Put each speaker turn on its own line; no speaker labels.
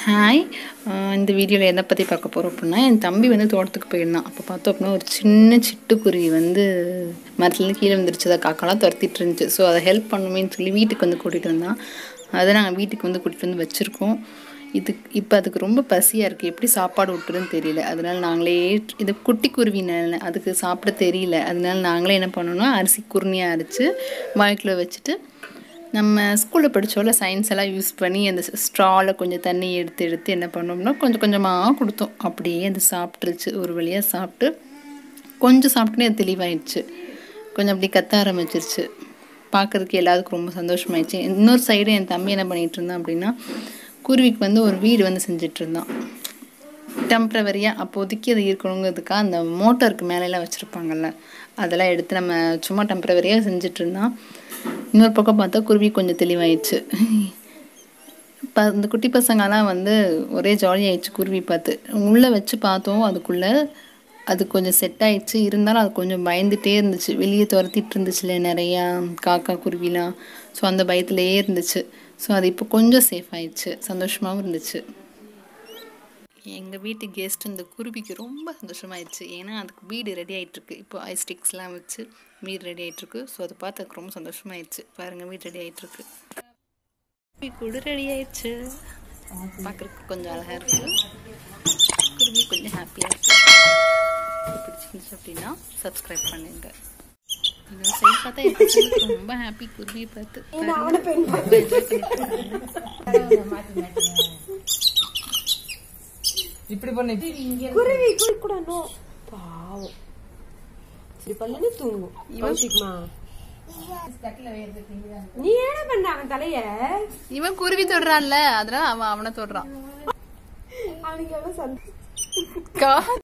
Hi இந்த வீடியோவில் எதை பற்றி பார்க்க போகிறோம் அப்படின்னா என் தம்பி வந்து தோட்டத்துக்கு போயிருந்தான் அப்போ பார்த்தோம் அப்படின்னா ஒரு சின்ன சிட்டுக்குருவி வந்து மரத்துலேருந்து கீழே வந்துருச்சு அதை காக்காலாம் துரத்திட்டு இருந்துச்சு ஸோ அதை ஹெல்ப் பண்ணுமேன்னு சொல்லி வீட்டுக்கு வந்து கூட்டிகிட்டு வந்தான் அதை நாங்கள் வீட்டுக்கு வந்து கூட்டிகிட்டு வந்து வச்சுருக்கோம் இது இப்போ அதுக்கு ரொம்ப பசியாக இருக்குது எப்படி சாப்பாடு விட்டுருன்னு தெரியல அதனால நாங்களே இது குட்டி குருவி ந- அதுக்கு சாப்பிட தெரியல அதனால நாங்களே என்ன பண்ணோம்னா அரிசி குருணியாக அரைச்சி வாய்க்குள்ளே வச்சுட்டு நம்ம ஸ்கூலில் படித்தோம்ல சயின்ஸ் எல்லாம் யூஸ் பண்ணி அந்த ஸ்ட்ராவில் கொஞ்சம் தண்ணி எடுத்து எடுத்து என்ன பண்ணோம்னா கொஞ்சம் கொஞ்சமாக கொடுத்தோம் அப்படியே அது சாப்பிட்ருச்சு ஒரு வழியாக சாப்பிட்டு கொஞ்சம் சாப்பிட்டுனே அது தெளிவாயிடுச்சு கொஞ்சம் அப்படி கத்த ஆரம்பிச்சிருச்சு பார்க்கறதுக்கு எல்லாத்துக்கும் ரொம்ப சந்தோஷமாயிடுச்சு இன்னொரு சைடு என் தம்பி என்ன பண்ணிகிட்டு இருந்தான் அப்படின்னா குருவிக்கு வந்து ஒரு வீடு வந்து செஞ்சுட்டு இருந்தான் டெம்ப்ரவரியாக அப்போதைக்கு அது இருக்கணுங்கிறதுக்காக அந்த மோட்டருக்கு மேலெல்லாம் வச்சுருப்பாங்கல்ல அதெல்லாம் எடுத்து நம்ம சும்மா டெம்ப்ரவரியாக செஞ்சுட்டு இருந்தான் இன்னொரு பக்கம் பார்த்தா குருவி கொஞ்சம் தெளிவாயிடுச்சு இப்போ இந்த குட்டி பசங்கலாம் வந்து ஒரே ஜாலியாகிடுச்சு குருவி பார்த்து உள்ளே வச்சு பார்த்தோம் அதுக்குள்ளே அது கொஞ்சம் செட் ஆயிடுச்சு இருந்தாலும் அது கொஞ்சம் பயந்துட்டே இருந்துச்சு வெளியே துரத்திட்டு இருந்துச்சுல நிறையா காக்கா குருவிலாம் ஸோ அந்த பயத்துலேயே இருந்துச்சு ஸோ அது இப்போ கொஞ்சம் சேஃப் ஆயிடுச்சு சந்தோஷமாகவும் இருந்துச்சு எங்கள் வீட்டு கெஸ்ட் இந்த குருவிக்கு ரொம்ப சந்தோஷமாயிடுச்சு ஏன்னா அதுக்கு வீடு ரெடி ஆகிட்டுருக்கு இப்போ ஐஸ் ஸ்டிக்ஸ்லாம் வச்சு வீடு ரெடி ஆகிட்டுருக்கு ஸோ அதை பார்த்து அதுக்கு ரொம்ப சந்தோஷமாயிடுச்சு பாருங்கள் வீடு ரெடி ஆகிட்டுருக்கு குருவி கூட ரெடி ஆயிடுச்சு பார்க்குறதுக்கு கொஞ்சம் அழகாக இருக்குது குருவி கொஞ்சம் ஹாப்பியாக இருக்கு பிடிச்சிருந்துச்சு அப்படின்னா சப்ஸ்கிரைப் பண்ணுங்க இன்னொரு சைடு பார்த்தா என் பசங்களுக்கு ரொம்ப ஹாப்பி குருவியை பார்த்து பாருங்க. ரொம்ப enjoy பண்ணிட்டு இருக்காங்க.
இப்படி பண்ணு
குருவி குருவி கூட நோ பாவம் சரி பல்லுன்னு தூங்கும் யோசிக்குமா நீ என்ன பண்ண அவன் தலைய
இவன் குருவி தொடுறான்ல அதனால அவன் அவனை தொடுறான்
அவனுக்கு எவ்வளவு சந்தோஷம்
கா